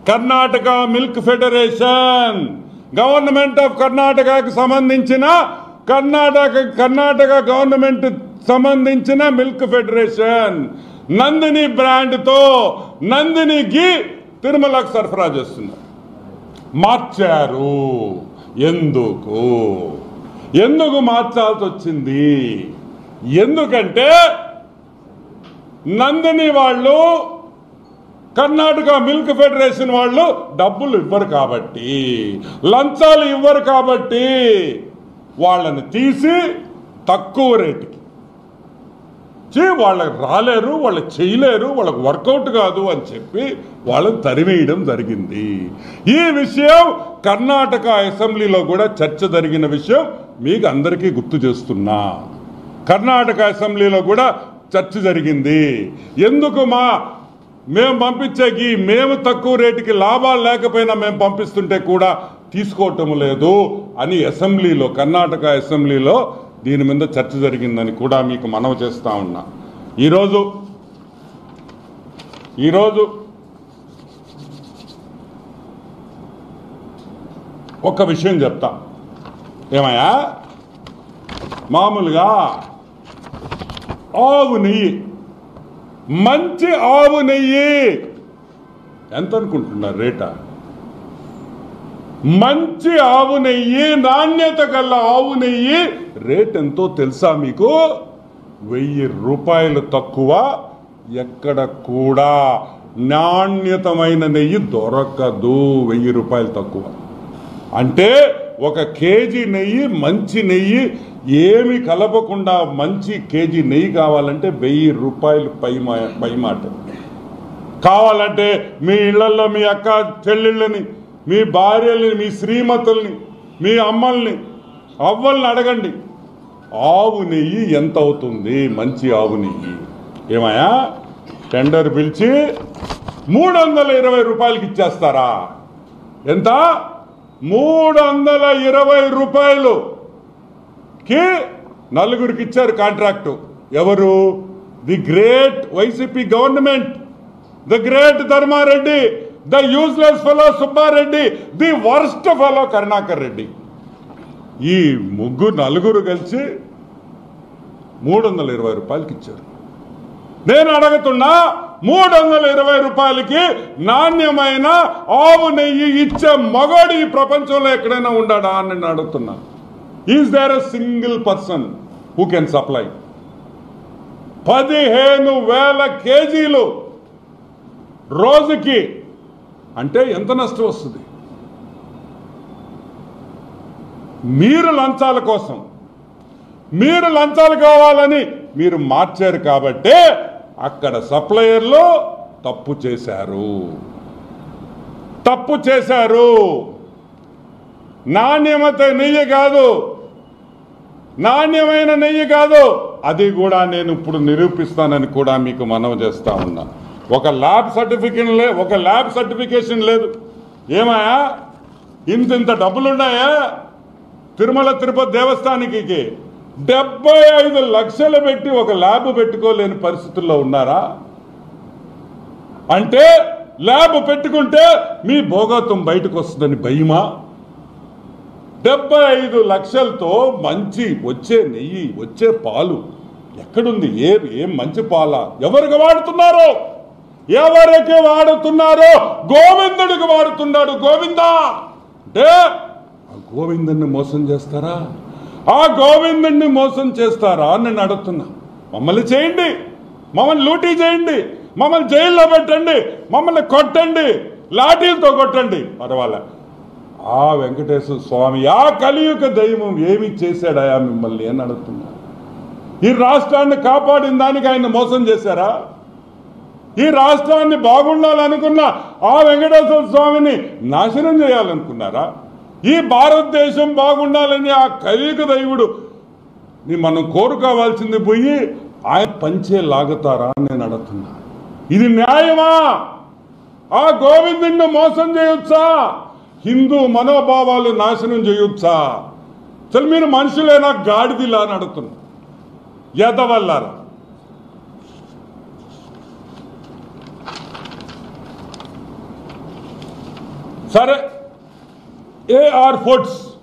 Karnataka milk federation government of కర్ణాటకకి సంబంధించిన Karnataka Karnataka government సంబంధించిన మిల్క్ ఫెడరేషన్ నందిని బ్రాండ్తో నందిని గీ తిరుమలకు సరఫరా చేస్తున్నారు మార్చారు ఎందుకు ఎందుకు మార్చాల్సి వచ్చింది ఎందుకంటే నందిని వాళ్ళు కర్ణాటక మిల్క్ ఫెడరేషన్ వాళ్ళు డబ్బులు ఇవ్వరు కాబట్టి లంచాలు ఇవ్వరు కాబట్టి వాళ్ళని తీసి తక్కువ రేటుకి చే వాళ్ళకి రాలేరు వాళ్ళకి చేయలేరు వాళ్ళకి వర్కౌట్ కాదు అని చెప్పి వాళ్ళని తరిమేయడం జరిగింది ఈ విషయం కర్ణాటక అసెంబ్లీలో కూడా చర్చ జరిగిన విషయం మీకు అందరికీ గుర్తు చేస్తున్నా కర్ణాటక అసెంబ్లీలో కూడా చర్చ జరిగింది ఎందుకు మా మేము పంపించేకి మేము తక్కువ రేటుకి లాభాలు లేకపోయినా మేము పంపిస్తుంటే కూడా తీసుకోవటం లేదు అని అసెంబ్లీలో కర్ణాటక అసెంబ్లీలో దీని మీద చర్చ జరిగిందని కూడా మీకు మనవి చేస్తా ఉన్నా ఈరోజు ఈరోజు ఒక విషయం చెప్తా ఏమయ్యా మామూలుగా ఆవు నెయ్యి మంచి ఆవు నెయ్యి ఎంత అనుకుంటున్నారు రేటా మంచి ఆవు నెయ్యి నాణ్యత గల ఆవు నెయ్యి రేట్ ఎంతో తెలుసా మీకు వెయ్యి రూపాయలు తక్కువ ఎక్కడ కూడా నాణ్యతమైన నెయ్యి దొరకదు వెయ్యి రూపాయలు తక్కువ అంటే ఒక కేజీ నెయ్యి మంచి నెయ్యి ఏమి కలపకుండా మంచి కేజీ నెయ్యి కావాలంటే వెయ్యి రూపాయలు పై మా- పై మాట కావాలంటే మీ ఇళ్లలో మీ అక్క చెల్లెళ్ళని మీ భార్యల్ని మీ శ్రీమతుల్ని మీ అమ్మల్ని అవ్వల్ని అడగండి ఆవు నెయ్యి ఎంత అవుతుంది మంచి ఆవు నెయ్యి ఏమయ్యా టెండర్ పిలిచి మూడు వందల ఇరవై రూపాయలకి ఇచ్చేస్తారా ఎంత మూడు వందల ఇరవై రూపాయలు కి నలుగురికి ఇచ్చారు కాంట్రాక్టు ఎవరు the great YCP government the great Dharmareddy the useless fellow Subbareddy the worst fellow Karunakar Reddy ఈ ముగ్గురు నలుగురు కలిసి మూడు వందల ఇరవై రూపాయలకి ఇచ్చారు నేను అడుగుతున్నా మూడు వందల ఇరవై రూపాయలకి నాణ్యమైన ఆవు నెయ్యి ఇచ్చే మగోడు ఈ ప్రపంచంలో ఎక్కడైనా ఉండాడా అని నేను అడుగుతున్నా is there a single person who can supply పదిహేను వేల కేజీలు రోజుకి అంటే ఎంత నష్టం వస్తుంది మీరు లంచాల కోసం మీరు లంచాలు కావాలని మీరు మార్చారు కాబట్టే అక్కడ సప్లయర్లు తప్పు చేశారు తప్పు చేశారు నాణ్యమత నెయ్యి కాదు నాణ్యమైన నెయ్యి కాదు అది కూడా నేను ఇప్పుడు నిరూపిస్తానని కూడా మీకు మనవి చేస్తా ఉన్నా ఒక ల్యాబ్ సర్టిఫికేషన్ లే ఒక ల్యాబ్ సర్టిఫికేషన్ లేదు ఏమాయా ఇంత ఇంత డబ్బులున్నాయా తిరుమల తిరుపతి దేవస్థానానికి డెబ్బై ఐదు లక్షలు పెట్టి ఒక ల్యాబ్ పెట్టుకోలేని పరిస్థితుల్లో ఉన్నారా అంటే ల్యాబ్ పెట్టుకుంటే మీ భోగత్వం బయటకు వస్తుందని భయమా డెబ్బై ఐదు లక్షలతో మంచి వచ్చే నెయ్యి వచ్చే పాలు ఎక్కడుంది ఏ ఏం మంచి పాల ఎవరికి వాడుతున్నారో ఎవరికి వాడుతున్నారో గోవిందుడికి వాడుతున్నాడు గోవిందా అంటే ఆ గోవిందుని మోసం చేస్తారా ఆ గోవిందుణ్ణి మోసం చేస్తారా అని నేను అడుగుతున్నా మమ్మల్ని చేయండి మమ్మల్ని లూటీ చేయండి మమ్మల్ని జైల్లో పెట్టండి మమ్మల్ని కొట్టండి లాఠీలతో కొట్టండి పర్వాలే ఆ వెంకటేశ్వర స్వామి ఆ కలియుగ దైవం ఏమి చేశాడయా మిమ్మల్ని అని అడుగుతున్నా ఈ రాష్ట్రాన్ని కాపాడిన దానికి ఆయన మోసం చేశారా ఈ రాష్ట్రాన్ని బాగుండాలనుకున్న ఆ వెంకటేశ్వర స్వామిని నాశనం చేయాలనుకున్నారా ఈ భారతదేశం బాగుండాలని ఆ కలియుగ దైవుడు ని మనం కోరుకోవాల్సింది పోయి ఆయన పంచే లాగుతారా అని నేను అడుగుతున్నా ఇది న్యాయమా ఆ గోవిందుని మోసం చేయొచ్చా హిందూ మనోభావాలు నాశనం చేయొచ్చా అసలు మీరు మనుషులేనా గాడిదిలా అని అడుగుతున్నా ఎదవల్లారా సరే ఏఆర్ ఫుడ్స్